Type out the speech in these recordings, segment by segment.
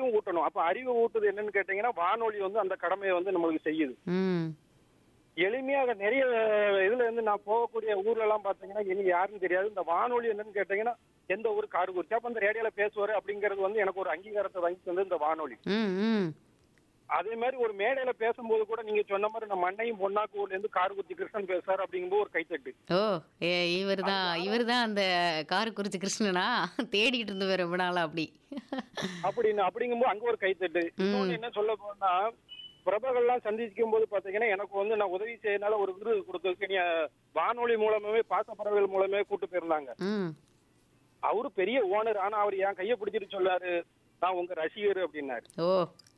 அறிவும் ஊட்டணும் அப்ப அறிவு ஊட்டுது என்னன்னு கேட்டீங்கன்னா வானொலி வந்து அந்த கடமையை வந்து நம்மளுக்கு செய்யுது ம் எளிமையாக நிறைய இதுல இருந்து நான் போகக்கூடிய ஊர்ல எல்லாம் பாத்தீங்கன்னா இனி யாருன்னு தெரியாது இந்த வானொலி என்னன்னு கேட்டீங்கன்னா எந்த ஊர் காடு குறிச்சு அப்ப அந்த ரேடியோல பேசுவாரு அப்படிங்கிறது வந்து எனக்கு ஒரு அங்கீகாரத்தை வாங்கி தந்தது இந்த வானொலி ம் ம் அதே மாதிரி ஒரு மேடையில பேசும்போது கூட நீங்க சொன்ன மாதிரி நம்ம மண்ணையும் பொன்னாக்கு ஊர்ல இருந்து கார்குத்தி கிருஷ்ணன் பேசுறாரு அப்படிங்கும்போது ஒரு கைத்தட்டு ஓ ஏ இவர் தான் இவர் தான் அந்த காரக்குறிச்சி கிருஷ்ணனா தேடிக்கிட்டு இருந்து ரொம்ப நாளா அப்படி அப்படின்னு அப்படிங்கும்போது அங்க ஒரு கைத்தட்டு இன்னொன்னு என்ன சொல்ல போனா பிரபகள்லாம் சந்திக்கும் போது பாத்தீங்கன்னா எனக்கு வந்து நான் உதவி செய்யறதுனால ஒரு விருது கொடுத்ததுக்கு நீ வானொலி மூலமாவே பாசப்பறவைகள் மூலமே கூட்டு போயிருந்தாங்க ம் அவரு பெரிய ஓனர் ஆனா அவர் என் கையை பிடிச்சிட்டு சொல்லாரு நான் உங்க ரசிகர் அப்படின்னாரு ஓ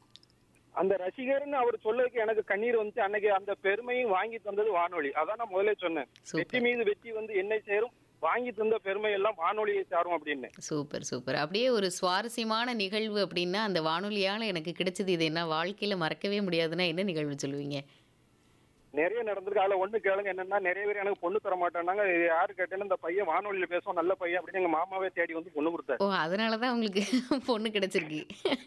அந்த ரசிகர்னு அவர் சொல்லதுக்கு எனக்கு கண்ணீர் வந்துச்சு அன்னைக்கு அந்த பெருமையும் வாங்கி தந்தது வானொலி அதான் நான் முதல்ல சொன்னேன் சூப்பர். வெற்றி மீது வெற்றி வந்து என்னை சேரும் வாங்கி தந்த பெருமை எல்லாம் வானொலியை சாரும் அப்படின்னு சூப்பர் சூப்பர் அப்படியே ஒரு சுவாரஸ்யமான நிகழ்வு அப்படின்னா அந்த வானொலியால எனக்கு கிடைச்சது இது என்ன வாழ்க்கையில மறக்கவே முடியாதுன்னா என்ன நிகழ்வு சொல்லுவீங்க நிறைய நடந்திருக்கு அதுல ஒண்ணு கேளுங்க என்னன்னா நிறைய பேர் எனக்கு பொண்ணு தர மாட்டாங்க யாரு கேட்டேன்னு இந்த பையன் வானொலியில பேசுவோம் நல்ல பையன் அப்படின்னு எங்க மாமாவே தேடி வந்து பொண்ணு கொடுத்தாரு ஓ அதனால தான் உங்களுக்கு பொண்ணு கிடைச்சிருக்கு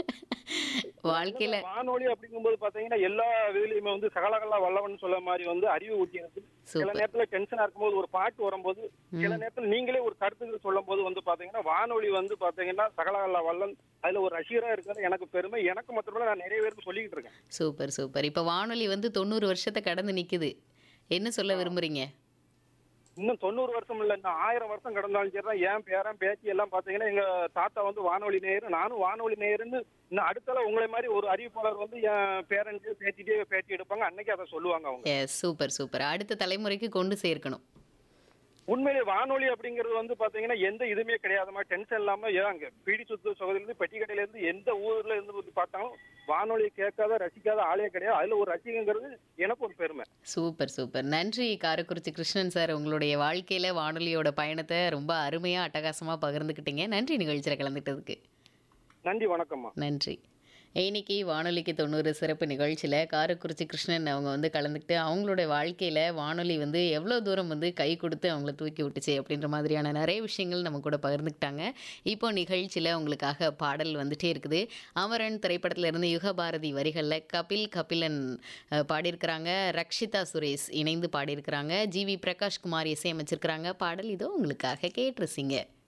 வாழ்க்கையில வானொலி அப்படிங்கும்போது பாத்தீங்கன்னா எல்லா இதுலயுமே வந்து சகலகலா வல்லவன் சொல்ல மாதிரி வந்து அறிவு ஊட்டியிருக்கு சில சூப்பர் நேரத்துல டென்ஷனா இருக்கும்போது ஒரு பாட்டு வரும்போது சில நேரத்துல நீங்களே ஒரு கருத்துக்கள் சொல்லும் போது வந்து பாத்தீங்கன்னா வானொலி வந்து பாத்தீங்கன்னா சகலகலா வல்லன் அதுல ஒரு ரசிகரா இருக்கிறது எனக்கு பெருமை எனக்கு மட்டுமல்ல நான் நிறைய பேருக்கு சொல்லிக்கிட்டு இருக்கேன் சூப்பர் சூப்பர் இப்போ வானொலி வந்து தொண்ணூறு வருஷத்தை கடந்து நிக்குது என்ன சொல்ல விரும்புறீங்க இன்னும் தொண்ணூறு வருஷம் இல்ல இன்னும் ஆயிரம் வருஷம் கடந்தாலும் சரி தான் என் பேரன் பேத்தி எல்லாம் பாத்தீங்கன்னா எங்க தாத்தா வந்து வானொலி நேயர் நானும் வானொலி நேயர்னு இன்னும் அடுத்தால உங்களை மாதிரி ஒரு அறிவிப்பாளர் வந்து என் பேரண்ட்டு பேத்திட்டே பேட்டி எடுப்பாங்க அன்னைக்கு அதை சொல்லுவாங்க அவங்க எஸ் சூப்பர் சூப்பர் அடுத்த தலைமுறைக்கு கொண்டு சேர்க்கணும் உண்மையிலே வானொலி அப்படிங்கிறது வந்து பாத்தீங்கன்னா எந்த இதுவுமே கிடையாதுமா டென்ஷன் இல்லாம ஏன் அங்க பீடி சுத்து சகோதரில இருந்து பெட்டி கடையில இருந்து எந்த ஊர்ல இருந்து வந்து பார்த்தாலும் வானொலியை கேட்காத ரசிக்காத ஆளே கிடையாது அதுல ஒரு ரசிகங்கிறது எனக்கு ஒரு பெருமை சூப்பர் சூப்பர் நன்றி காரக்குறிச்சி கிருஷ்ணன் சார் உங்களுடைய வாழ்க்கையில வானொலியோட பயணத்தை ரொம்ப அருமையா அட்டகாசமா பகிர்ந்துக்கிட்டீங்க நன்றி நிகழ்ச்சியில் கலந்துக்கிட்டதுக்கு நன்றி வணக்கம்மா நன்றி இன்னைக்கு வானொலிக்கு தொண்ணூறு சிறப்பு நிகழ்ச்சியில் காரக்குறிச்சி கிருஷ்ணன் அவங்க வந்து கலந்துக்கிட்டு அவங்களோட வாழ்க்கையில் வானொலி வந்து எவ்வளோ தூரம் வந்து கை கொடுத்து அவங்கள தூக்கி விட்டுச்சு அப்படின்ற மாதிரியான நிறைய விஷயங்கள் நம்ம கூட பகிர்ந்துக்கிட்டாங்க இப்போ நிகழ்ச்சியில் உங்களுக்காக பாடல் வந்துட்டே இருக்குது அமரன் திரைப்படத்துல இருந்து யுகபாரதி வரிகளில் கபில் கபிலன் அஹ், பாடியிருக்கிறாங்க ரக்ஷிதா சுரேஷ் இணைந்து பாடியிருக்கிறாங்க ஜிவி பிரகாஷ்குமார் இசையமைச்சிருக்கிறாங்க பாடல் இதோ உங்களுக்காக கேட்டுருசிங்க